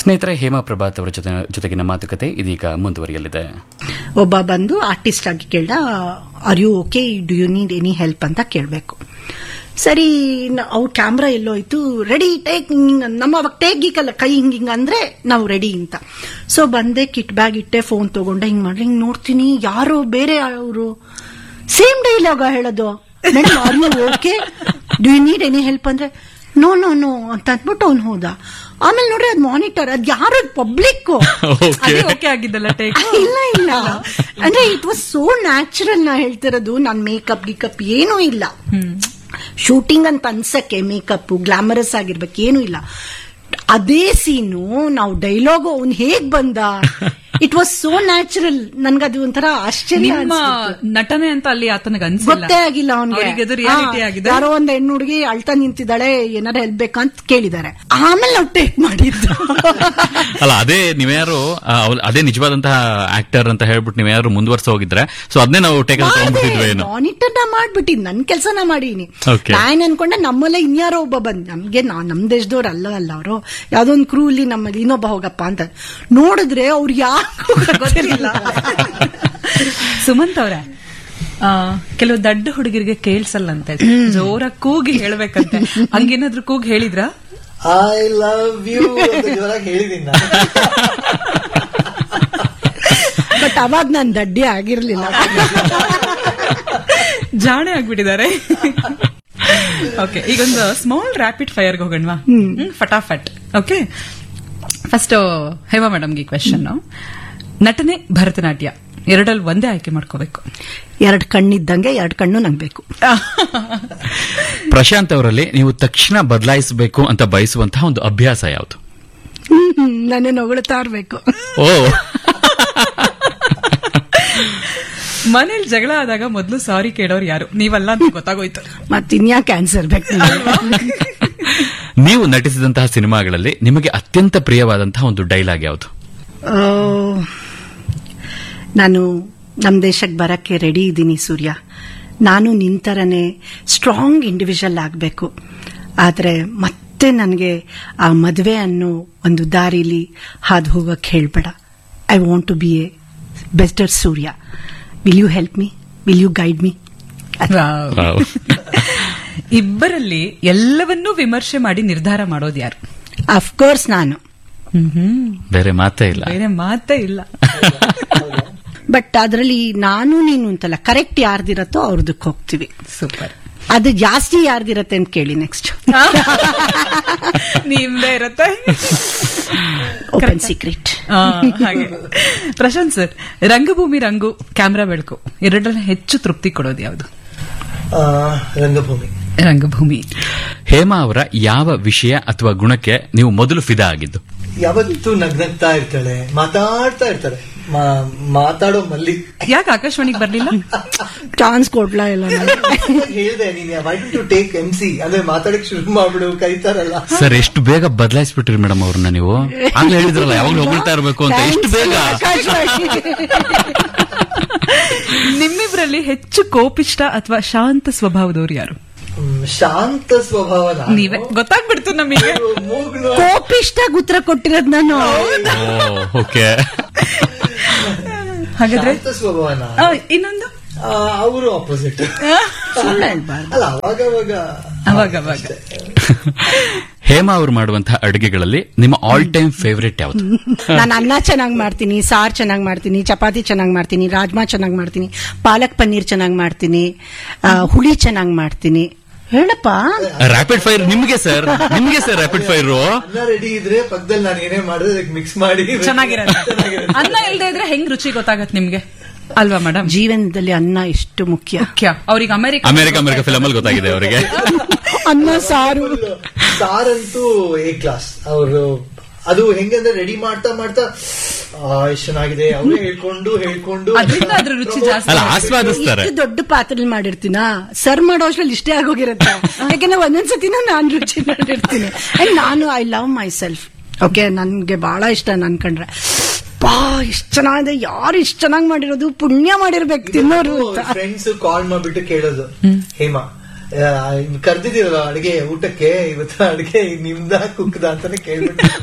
ಸ್ನೇಹಿತರೆ ಹೇಮಾ ಪ್ರಭಾತ್ ಅವರ ಜೊತೆ ಜೊತೆಗಿನ ಮಾತುಕತೆ ಇದೀಗ ಮುಂದುವರಿಯಲಿದೆ ಒಬ್ಬ ಬಂದು ಆರ್ಟಿಸ್ಟ್ ಆಗಿ ಕೇಳ್ದ are you okay do you need any help ಅಂತ ಕೇಳಬೇಕು ಸರಿ ನ- ಅವ್ರ ಕ್ಯಾಮ್ರಾ ಎಲ್ಲೋಯ್ತು ರೆಡಿ ಟೇಕ್ ನಮ್ಮ ಅವಾಗ ಟೇಕ್ ಗೀಕಲ್ಲ ಕೈ ಹಿಂಗ್ ಹಿಂಗ್ ಅಂದ್ರೆ ನಾವು ರೆಡಿ ಅಂತ ಸೊ ಬಂದೆ ಕಿಟ್ ಬ್ಯಾಗ್ ಇಟ್ಟೆ ಫೋನ್ ತಗೊಂಡೆ ಹಿಂಗ್ ಮಾಡ್ಲಿ ಹಿಂಗ್ ನೋಡ್ತೀನಿ ಯಾರೋ ಬೇರೆ ಅವರು ಸೇಮ್ ಡೈಲಾಗ ಹೇಳೋದು madam are you okay do you need any help ಅಂದ್ರೆ ನೋ ನೋ ನೋ ಅಂತ ಅಂದ್ಬಿಟ್ಟು ಅವ್ನು ಹೋದ ಆಮೇಲೆ ನೋಡ್ರಿ ಅದ್ ಮಾನಿಟರ್ ಅದ್ ಯಾರು ಪಬ್ಲಿಕ್ ಅದೇ ಓಕೆ ಆಗಿದ್ದಲ್ಲ ಟೇಕ್ ಇಲ್ಲ ಇಲ್ಲ ಅಂದ್ರೆ ಇಟ್ ವಾಸ್ ಸೋ ನ್ಯಾಚುರಲ್ ನಾ ಹೇಳ್ತಿರೋದು ನಾನ್ ಮೇಕಪ್ ಗಿಕಪ್ ಏನೂ ಇಲ್ಲ ಶೂಟಿಂಗ್ ಅಂತ ಅನ್ಸಕ್ಕೆ ಮೇಕಪ್ ಗ್ಲಾಮರಸ್ ಆಗಿರ್ಬೇಕು ಏನೂ ಇಲ್ಲ ಅದೇ ಸೀನು ನಾವು ಡೈಲಾಗು ಅವ್ನು ಹೇಗ್ ಬಂದ ಇಟ್ ವಾಸ್ ಸೋ ನ್ಯಾಚುರಲ್ ನನ್ಗದು ಒಂಥರ ಆಶ್ಚರ್ಯ ನಿಮ್ಮ ಅನ್ಸ್ಬಿಡ್ತು. ನಟನೆ ಅಂತ ಅಲ್ಲಿ ಆತನಿಗೆ ಅನ್ಸಿಲ್ಲ ಗೊತ್ತೇ ಆಗಿಲ್ಲ ಅವ್ರಿಗೆ ಅವನಿಗೆ ಅದು ರಿಯಾಲಿಟಿ ಆಗಿದೆ ಯಾರೋ ಒಂದ್ ಹೆಣ್ಣು ಹುಡುಗಿ ಅಳ್ತಾ ನಿಂತಿದ್ದಾಳೆ ಏನಾರ ಹೆಲ್ಪ್ ಬೇಕಂತ ಕೇಳಿದ್ದಾರೆ ಆಮೇಲೆ ನಾವು ಟೇಕ್ ಮಾಡಿದ್ದು ಅಲ್ಲ ಅದೇ ನೀವ್ಯಾರು ಆ, ಅವ್ರು- ಅದೇ ನಿಜವಾದಂತಹ ಆಕ್ಟರ್ ಅಂತ ಹೇಳ್ಬಿಟ್ಟು ನೀವ್ಯಾರು ಮುಂದುವರ್ಸ ಹೋಗಿದ್ರೆ ಸೊ ಅದನ್ನೇ ನಾವು ಟೇಕ್ ತಗೊಂಡ್ಬಿಟ್ಟಿದ್ವಿ ಏನು ಮಾನಿಟರ್ ನಾ ಮಾಡ್ಬಿಟ್ಟಿದ್ ನನ್ ಕೆಲ್ಸನ ಮಾಡೀನಿ Okay. ನಾನ್ ಅನ್ಕೊಂಡೆ ನಮ್ಮಲ್ಲೇ ಇನ್ಯಾರೋ ಒಬ್ಬ ಬಂದ್ ನಮ್ಗೆ ನಾ ನಮ್ ದೇಶದವ್ರು ಅಲ್ಲ ಅಲ್ಲ ಅವರು ಯಾವ್ದೋ ಒಂದು ಕ್ರೂ ಇಲ್ಲಿ ನಮ್ಮಲ್ಲಿ ಇನ್ನೊಬ್ಬ ಹೋಗಪ್ಪ ಅಂತ ನೋಡಿದ್ರೆ ಅವ್ರು ಯಾರು ಗೊತ್ತಿಲ್ಲ ಸುಮಂತ್ ಅವ್ರೆ ಆ, ಕೆಲವು ದಡ್ಡ ಹುಡುಗರಿಗೆ ಕೇಳ್ಸಲ್ಲಂತೆ ಜೋರ ಕೂಗಿ ಹೇಳ್ಬೇಕಂತೆ ಹಂಗೇನಾದ್ರೂ ಕೂಗಿ ಹೇಳಿದ್ರ ಐ ಲವ್ ಯು ಅಂತ ಜೋರಾಗಿ ಹೇಳಿದೀನಿ ನಾನು ಬಟ್ ಅವಾಗ ನಾನ್ ದಡ್ಡಿ ಆಗಿರ್ಲಿಲ್ಲ ಜಾಣೆ ಆಗ್ಬಿಟ್ಟಿದ್ದಾರೆ ಓಕೆ ಈಗೊಂದು ಸ್ಮಾಲ್ ರ್ಯಾಪಿಡ್ ಫೈರ್ಗೆ ಹೋಗೋಣವಾ ಹ್ಮ್, ಫಟಾಫಟ್ ಓಕೆ ಫಸ್ಟ್ ಹೇಮಾ ಮೇಡಮ್ಗೆ ಕ್ವೆಶನ್ ನಟನೆ ಭರತನಾಟ್ಯ ಎರಡಲ್ಲಿ ಒಂದೇ ಆಯ್ಕೆ ಮಾಡ್ಕೋಬೇಕು ಎರಡ್ ಕಣ್ಣಿದ್ದಂಗೆ ಎರಡ್ ಕಣ್ಣು ನಂಗೆ ಬೇಕು ಪ್ರಶಾಂತ್ ಅವರಲ್ಲಿ ನೀವು ತಕ್ಷಣ ಬದಲಾಯಿಸಬೇಕು ಅಂತ ಬಯಸುವಂತಹ ಒಂದು ಅಭ್ಯಾಸ ಯಾವುದು ನನ್ನ ಹೊಗಳ್ತಾ ಇರ್ಬೇಕು ಓ ಮನೇಲಿ ಜಗಳ ಆದಾಗ ಮೊದಲು ಸಾರಿ ಕೇಳೋರು ಯಾರು ನೀವಲ್ಲ ಅಂತ ಗೊತ್ತಾಗೋಯ್ತು ಮತ್ ಇನ್ಯಾಕೆ ಆನ್ಸರ್ ಬೇಕು ನೀವು ನಟಿಸಿದಂತಹ ಸಿನಿಮಾಗಳಲ್ಲಿ ನಿಮಗೆ ಅತ್ಯಂತ ಪ್ರಿಯವಾದಂತಹ ಒಂದು ಡೈಲಾಗ್ ಯಾವುದು ಆ, ನಾನು ನಮ್ಮ ದೇಶಕ್ಕೆ ಬರಕ್ಕೆ ರೆಡಿ ಇದ್ದೀನಿ ಸೂರ್ಯ ನಾನು ನಿಂತರನೇ ಸ್ಟ್ರಾಂಗ್ ಇಂಡಿವಿಜುವಲ್ ಆಗಬೇಕು ಆದರೆ ಮತ್ತೆ ನನಗೆ ಆ ಮದುವೆ ಅನ್ನೋ ಒಂದು ದಾರಿಲಿ ಹಾದು ಹೋಗಕ್ಕೆ ಹೇಳ್ಬೇಡ I want to be a best Surya will you help me will you guide me wow. ಇಬ್ಬರಲ್ಲಿ ಎಲ್ಲವನ್ನೂ ವಿಮರ್ಶೆ ಮಾಡಿ ನಿರ್ಧಾರ ಮಾಡೋದು ಯಾರು ಅಫ್ಕೋರ್ಸ್ ನಾನು ಬೇರೆ ಮಾತೇ ಇಲ್ಲ ಬೇರೆ ಮಾತೇ ಇಲ್ಲ ಬಟ್ ಅದರಲ್ಲಿ ನಾನು ನೀನು ಅಂತಲ್ಲ ಕರೆಕ್ಟ್ ಯಾರ್ದಿರತ್ತೋ ಅವ್ರದಕ್ಕೆ ಹೋಗ್ತೀವಿ ಸೂಪರ್ ಅದು ಜಾಸ್ತಿ ಯಾರ್ದಿರತ್ತೆ ಅಂತ ಕೇಳಿ ನೆಕ್ಸ್ಟ್ ನಿಮ್ದೇ ಇರತ್ತೆ ಓಪನ್ ಸೀಕ್ರೆಟ್ ಆ, ಹಾಗೆ ಪ್ರಶಾಂತ್ ಸರ್ ರಂಗಭೂಮಿ ರಂಗು ಕ್ಯಾಮ್ರಾ ಬೆಳಕು ಎರಡರಲ್ಲಿ ಹೆಚ್ಚು ತೃಪ್ತಿ ಕೊಡೋದು ಯಾವುದು ಆ, ರಂಗಭೂಮಿ ರಂಗಭೂಮಿ ಹೇಮಾ ಅವರ ಯಾವ ವಿಷಯ ಅಥವಾ ಗುಣಕ್ಕೆ ನೀವು ಮೊದಲು ಫಿದಾ ಆಗಿದ್ದು ಯಾವತ್ತೂ ನಗ್ನಗ್ತಾ ಇರ್ತಾಳೆ ಮಾತಾಡ್ತಾ ಇರ್ತಾಳೆ ಮಾ- ಮಾತಾಡೋ ಮಲ್ಲಿ ಯಾಕೆ ಆಕಾಶವಾಣಿಗೆ ಬರ್ಲಿಲ್ಲ ಚಾನ್ಸ್ ಕೊಡ್ಲಾ ಇಲ್ಲ ನನಗೆ. ಹೇಳ್ದೆ ನೀನ್ why to take M C ಅಂದ್ರೆ ಮಾತಾಡಕ್ ಶುರು ಮಾಡ್ಬಿಡು ಕರೀತಾರಲ್ಲ ಸರ್ ಎಷ್ಟು ಬೇಗ ಬದಲಾಯಿಸ್ಬಿಟ್ರಿ ಮೇಡಮ್ ಅವ್ರನ್ನ ನೀವು ಆಗ್ಲೇ ಹೇಳಿದ್ರಲ್ಲ ಯಾವಾಗ್ಲೂ ಹೊಗಳ್ತಾ ಇರ್ಬೇಕು ಅಂತ ಎಷ್ಟು ಬೇಗ ಆಕಾಶವಾಣಿ. ನಿಮ್ಮಿಬ್ರಲ್ಲಿ ಹೆಚ್ಚು ಕೋಪಿಷ್ಟ ಅಥವಾ ಶಾಂತ ಸ್ವಭಾವದವ್ರು ಯಾರು ಹ್ಮ್, ಶಾಂತ ಸ್ವಭಾವ ನಾನು. ನೀವೇ ಗೊತ್ತಾಗ್ಬಿಡ್ತು ನಮಗೆ ಮೂಗ್ನು ಕೋಪಿಷ್ಟಾಗ ಉತ್ತರ ಕೊಟ್ಟಿರೋದ್ ನಾನು ಓಕೆ ಹಾಗಾದ್ರೆ ಶಾಂತ ಸ್ವಭಾವ ನಾನು. ಆ, ಇನ್ನೊಂದು ಆ, ಅವರು ಆಪೋಸಿಟ್ ಸುಳ್ಳು ಹೇಳ್ಬಾರ್ದು ಅಲ್ಲ ಅವಾಗ ಅವಾಗ ಅವಾಗ ಅವಾಗ ಹೇಮಾ ಅವರು ಮಾಡುವಂತಹ ಅಡುಗೆಗಳಲ್ಲಿ ನಿಮ್ಮ ಆಲ್ ಟೈಮ್ ಫೇವರೇಟ್ ಯಾವುದು ನಾನು ಅನ್ನ ಚೆನ್ನಾಗಿ ಮಾಡ್ತೀನಿ ಸಾರ್ ಚೆನ್ನಾಗಿ ಮಾಡ್ತೀನಿ ಚಪಾತಿ ಚೆನ್ನಾಗಿ ಮಾಡ್ತೀನಿ ರಾಜ್ಮಾ ಚೆನ್ನಾಗಿ ಮಾಡ್ತೀನಿ ಪಾಲಕ್ ಪನ್ನೀರ್ ಚೆನ್ನಾಗಿ ಮಾಡ್ತೀನಿ ಆ, ಹುಳಿ ಚೆನ್ನಾಗಿ ಮಾಡ್ತೀನಿ ಹೇಳಪ್ಪ ರ್ಯಾಪಿಡ್ ಫೈರ್ ನಿಮ್ಗೆ ಸರ್ ನಿಮ್ಗೆ ಸರ್ ರ್ಯಾಪಿಡ್ ಫೈರ್ ಅನ್ನ ರೆಡಿ ಇದ್ರೆ ಪಕ್ಕದಲ್ಲಿ ನಾನು ಏನೇ ಮಾಡಿದ್ರೆ ಅದಕ್ಕೆ ಮಿಕ್ಸ್ ಮಾಡಿ ಚೆನ್ನಾಗಿರತ್ತೆ ಚೆನ್ನಾಗಿರುತ್ತೆ. ಅನ್ನ ಇಲ್ದೇ ಇದ್ರೆ ಹೆಂಗ್ ರುಚಿ ಗೊತ್ತಾಗತ್ ನಿಮ್ಗೆ ಅಲ್ವಾ ಮೇಡಮ್ ಜೀವನದಲ್ಲಿ ಅನ್ನ ಎಷ್ಟು ಮುಖ್ಯ ಮುಖ್ಯ ಅವ್ರಿಗೆ ಅಮೆರಿಕ ಅಮೆರಿಕ ಅಮೆರಿಕ ಫಿಲಮ್ ಅಲ್ಲಿ ಗೊತ್ತಾಗಿದೆ ಅವರಿಗೆ ಅನ್ನ ಸಾರು ಸಾರಂತೂ ಎ ಕ್ಲಾಸ್ ಅವರು ಅದು ಹೆಂಗಂದ್ರೆ ರೆಡಿ ಮಾಡ್ತಾ ಮಾಡ್ತಾ ಆ, ಎಷ್ಟ್ ಚೆನ್ನಾಗಿದೆ ಅವರೇ ಹೇಳ್ಕೊಂಡು ಹೇಳ್ಕೊಂಡು ಅದ್ರಿಂದ ಅದ್ರ ರುಚಿ ಜಾಸ್ತಿ ಅಲ್ಲ ಆಸ್ವಾದಿಸ್ತಾರೆ ಇಷ್ಟು ದೊಡ್ಡ ಪಾತ್ರೆಲಿ ಮಾಡಿರ್ತೀನ ಸರ್ ಮಾಡೋ ಅಷ್ಟ್ರಲ್ಲಿ ಇಷ್ಟೇ ಆಗೋಗಿರುತ್ತೆ ಯಾಕಂದ್ರೆ ಒಂದೊಂದ್ಸತಿನೂ ನಾನು ರುಚಿ ಮಾಡಿರ್ತೀನಿ ಅಂಡ್ ನಾನು I love myself okay ನನ್ಗೆ ಬಹಳ ಇಷ್ಟ ನನ್ ಕಂಡ್ರೆ ಪಾ ಇಷ್ಟ ಚೆನ್ನಾಗಿದೆ ಯಾರು ಇಷ್ಟ ಚೆನ್ನಾಗಿ ಮಾಡಿರೋದು ಪುಣ್ಯ ಮಾಡಿರ್ಬೇಕು ತಿನ್ನೋರು ಅಂತ ಫ್ರೆಂಡ್ಸ್ ಕಾಲ್ ಮಾಡ್ಬಿಟ್ಟು ಕೇಳೋದು ಹೇಮಾ ಕರ್ದಿದ್ದೀರಲ್ಲ ಅಡಿಗೆ ಊಟಕ್ಕೆ ಇವತ್ತು ಅಡಿಗೆ ನಿಮ್ದ ಕುಕ್ದ ಅಂತಾನೆ ಕೇಳ್ಬಿಟ್ಟು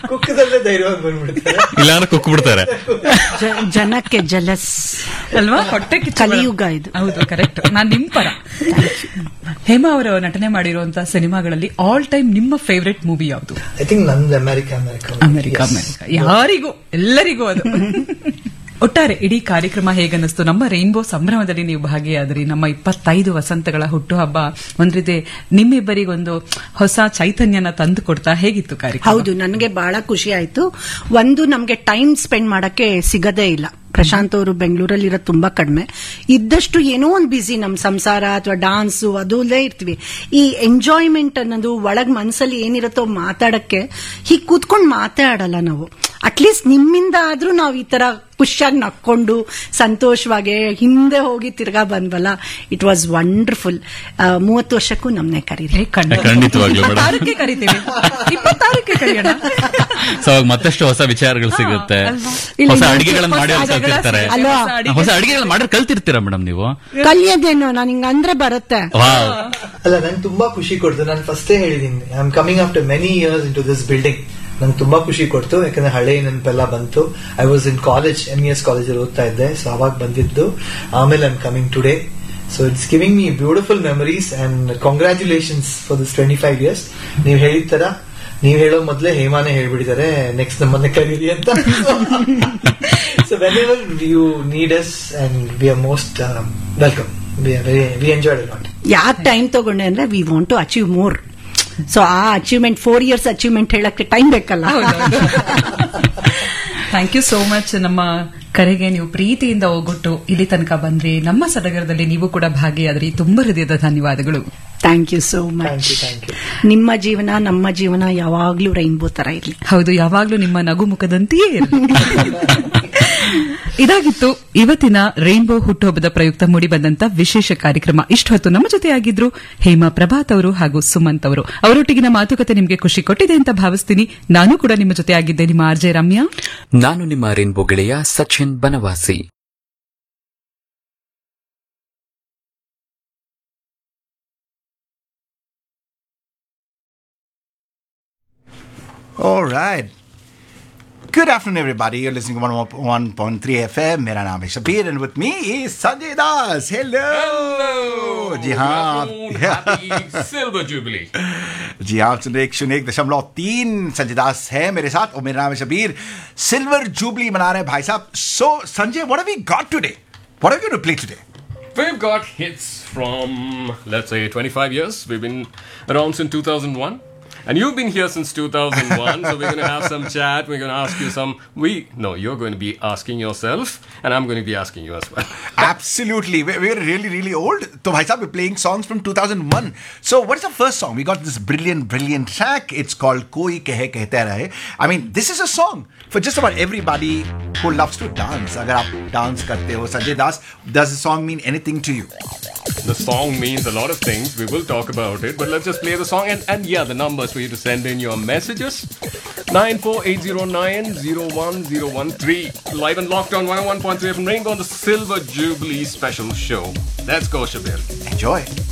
ಕುಕ್ಕದಲ್ಲೇ ಧೈರ್ಯವಾಗಿ ಬಂದ್ಬಿಡ್ತಾರೆ ಇಲ್ಲಾಂದ್ರೆ ಕುಕ್ ಬಿಡ್ತಾರೆ ಜ- ಜನಕ್ಕೆ ಜಲಸ್ ಅಲ್ವಾ ಹೊಟ್ಟೆ ಕಿಚ್ಚು ಕಲಿಯುಗ ಇದು. ಹೌದು ಕರೆಕ್ಟ್ ನಾನ್ ನಿಮ್ ಪರ ಹೇಮಾ ಅವರು ನಟನೆ ಮಾಡಿರುವಂತಹ ಸಿನಿಮಾಗಳಲ್ಲಿ ಆಲ್ ಟೈಮ್ ನಿಮ್ಮ ಫೇವ್ರೆಟ್ ಮೂವಿ ಯಾವುದು ಐ ಥಿಂಕ್ ನಂದು ಅಮೆರಿಕ ಅಮೆರಿಕ ಅಮೆರಿಕ ಅಮೆರಿಕ ಯಾರಿಗೂ ಎಲ್ಲರಿಗೂ ಅದು ಒಟ್ಟಾರೆ ಇಡೀ ಕಾರ್ಯಕ್ರಮ ಹೇಗನ್ನಿಸ್ತು ನಮ್ಮ ರೈನ್ಬೋ ಸಂಭ್ರಮದಲ್ಲಿ ನೀವು ಭಾಗಿಯಾದ್ರಿ ನಮ್ಮ ಇಪ್ಪತ್ತೈದು ವಸಂತಗಳ ಹುಟ್ಟುಹಬ್ಬ ಒಂದ್ ರೀತಿ ನಿಮ್ಮಿಬ್ಬರಿಗೊಂದು ಹೊಸ ಚೈತನ್ಯನ ತಂದು ಕೊಡ್ತಾ ಹೇಗಿತ್ತು ಕಾರ್ಯಕ್ರಮ ಹೌದು ನನಗೆ ಬಹಳ ಖುಷಿ ಆಯ್ತು ಒಂದು ನಮ್ಗೆ ಟೈಮ್ ಸ್ಪೆಂಡ್ ಮಾಡಕ್ಕೆ ಸಿಗದೇ ಇಲ್ಲ ಪ್ರಶಾಂತ್ ಅವರು ಬೆಂಗಳೂರಲ್ಲಿ ಇರೋದು ತುಂಬಾ ಕಡಿಮೆ ಇದ್ದಷ್ಟು ಏನೋ ಒಂದು ಬಿಸಿ ನಮ್ ಸಂಸಾರ ಅಥವಾ ಡಾನ್ಸು ಅದಲ್ಲೇ ಇರ್ತೀವಿ ಈ ಎಂಜಾಯ್ಮೆಂಟ್ ಅನ್ನೋದು ಒಳಗ್ ಮನಸ್ಸಲ್ಲಿ ಏನಿರುತ್ತೋ ಮಾತಾಡಕ್ಕೆ ಹೀಗೆ ಕೂತ್ಕೊಂಡು ಮಾತಾಡಲ್ಲ ನಾವು ಅಟ್ಲೀಸ್ಟ್ ನಿಮ್ಮಿಂದ ಆದ್ರೂ ನಾವು ಈ ತರ ಖುಷಿಯಾಗಿ ನಕ್ಕೊಂಡು ಸಂತೋಷವಾಗಿ ಹಿಂದೆ ಹೋಗಿ ತಿರ್ಗಾ ಬಂದ್ವಲ್ಲ ಇಟ್ ವಾಸ್ ವಂಡರ್ಫುಲ್ ಮೂವತ್ತು ವರ್ಷಕ್ಕೂ ನಮ್ನೆ ಕರೀರಿ ಏ, ಖಂಡಿತ. ಖಂಡಿತವಾಗ್ಲೂ ಮೇಡಮ್. ಇಪ್ಪತ್ತಾರಕ್ಕೆ ಕರಿತೀವಿ ಇಪ್ಪತ್ತಾರಕ್ಕೆ ಕರೆಯೋಣ ಸೊ ಅವಾಗ ಮತ್ತಷ್ಟು ಹೊಸ ವಿಚಾರಗಳು ಸಿಗುತ್ತೆ ಅಲ್ವಾ? ಇಲ್ಲ, ಹೊಸ ಇಲ್ಲ, ಅಡಿಗೆಗಳನ್ನ ಮಾಡಿ ಅವ್ರು ಹೊಸ ಕಲ್ತಿರ್ತಾರೆ ಅಲ್ವಾ? ಹೊಸ ಅಡಿಗೆಗಳನ್ನ ಮಾಡಿ ಕಲ್ತಿರ್ತೀರಾ ಮೇಡಮ್ ನೀವು ಕಲಿಯೋದೇನು ನಾನು ಹಿಂಗ ಅಂದ್ರೆ ಬರುತ್ತೆ ವಾವ್ ಅಲ್ಲ ನಂಗೆ ತುಂಬಾ ಖುಷಿ ಕೊಡ್ತು ನಾನು ಫಸ್ಟೇ ಹೇಳಿದೀನಿ I am coming after many years in to this building ನಂಗೆ ತುಂಬಾ ಖುಷಿ ಕೊಡ್ತು ಯಾಕಂದ್ರೆ ಹಳೆ ನೆನಪೆಲ್ಲ ಬಂತು I was in college M S ಕಾಲೇಜಲ್ಲಿ ಓದ್ತಾ ಇದ್ದೆ ಸೊ ಅವಾಗ ಬಂದಿದ್ದು ಆಮೇಲೆ I am coming today so it's giving me beautiful memories and congratulations for this twenty five years ನೀವು ಹೇಳಿದ ತರ ನೀವ್ ಹೇಳೋ ಮೊದ್ಲೇ ಹೇಮಾನೇ ಹೇಳ್ಬಿಟ್ಟಿದ್ದಾರೆ ನೆಕ್ಸ್ಟ್ ನಮ್ಮನ್ನ ಕರೀರಿ ಅಂತ so whenever you need us and we are most welcome we are very we enjoyed lot ಯಾಕೆ ಟೈಮ್ ತಗೊಂಡೆ ಅಂದ್ರೆ we want to achieve more so ಆ ಅಚೀವ್ಮೆಂಟ್ ಫೋರ್ ಇಯರ್ಸ್ ಅಚೀವ್ಮೆಂಟ್ ಹೇಳಕ್ಕೆ ಟೈಮ್ ಬೇಕಲ್ಲ ಥ್ಯಾಂಕ್ ಯು ಸೋ ಮಚ್ ನಮ್ಮ ಕರೆಗೆ ನೀವು ಪ್ರೀತಿಯಿಂದ ಹೋಗೊಟ್ಟು ಇಲ್ಲಿ ತನಕ ಬಂದ್ರಿ ನಮ್ಮ ಸಡಗರದಲ್ಲಿ ನೀವು ಕೂಡ ಭಾಗಿಯಾದ್ರಿ ತುಂಬಾ ಹೃದಯದ ಧನ್ಯವಾದಗಳು thank you so thank much you thank you ನಿಮ್ಮ ಜೀವನ ನಮ್ಮ ಜೀವನ ಯಾವಾಗ್ಲೂ ರೈನ್ಬೋ ತರ ಇರ್ಲಿ ಹೌದು ಯಾವಾಗ್ಲೂ ನಿಮ್ಮ ನಗು ಮುಖದಂತೆಯೇ ಇರಲಿ ಇದಾಗಿತ್ತು ಇವತ್ತಿನ ರೈನ್ಬೋ ಹುಟ್ಟುಹಬ್ಬದ ಪ್ರಯುಕ್ತ ಮೂಡಿಬಂದಂತ ವಿಶೇಷ ಕಾರ್ಯಕ್ರಮ ಇಷ್ಟೊತ್ತು ನಮ್ಮ ಜೊತೆಯಾಗಿದ್ರು ಹೇಮಾ ಪ್ರಭಾತ್ ಅವರು ಹಾಗೂ ಸುಮಂತ್ ಅವರು ಅವರೊಟ್ಟಿಗಿನ ಮಾತುಕತೆ ನಿಮಗೆ ಖುಷಿ ಕೊಟ್ಟಿದೆ ಅಂತ ಭಾವಿಸ್ತೀನಿ ನಾನು ಕೂಡ ನಿಮ್ಮ ಜೊತೆ ಆಗಿದ್ದೆ ನಿಮ್ಮ ಆರ್ಜೆ ರಮ್ಯಾ ನಾನು ನಿಮ್ಮ ರೇನ್ಬೋ ಗೆಳೆಯ Sachin Banavasi All right. Good afternoon, everybody. You're listening to 101.3 FM. मेरा नाम है Shabir and with me is Sanjay Das. Hello. जी हाँ सिल्वर जुबली जी हाँ सुन एक शून्य एक दशमलव तीन संजय दास है मेरे साथ और मेरा नाम है शबीर सिल्वर जुबली मना रहे हैं भाई साहब सो Sanjay what have we got today what are we going to play today We've got hits from, let's say, 25 years. We've been around since 2001. And you've been here since 2001, so we're going to have some chat. We're going to ask you some. We no, you're going to be asking yourself, and I'm going to be asking you as well. Absolutely. We're, we're really, really old. So, Bhai Sahib, we're playing songs from 2001. So, what is the first song? We got this brilliant, brilliant track. It's called Koi Kehe Kehte Rahe. I mean, this is a song for just about everybody who loves to dance. Agar aap dance karte ho, Sanjay Das, does the song mean anything to you? The song means a lot of things. We will talk about it, but let's just play the song. And, and yeah, the numbers for you to send in your messages 94809 01013. Live and locked on 101.3 FM Rainbow on the Silver Jubilee special show. Let's go, Shabir. Enjoy.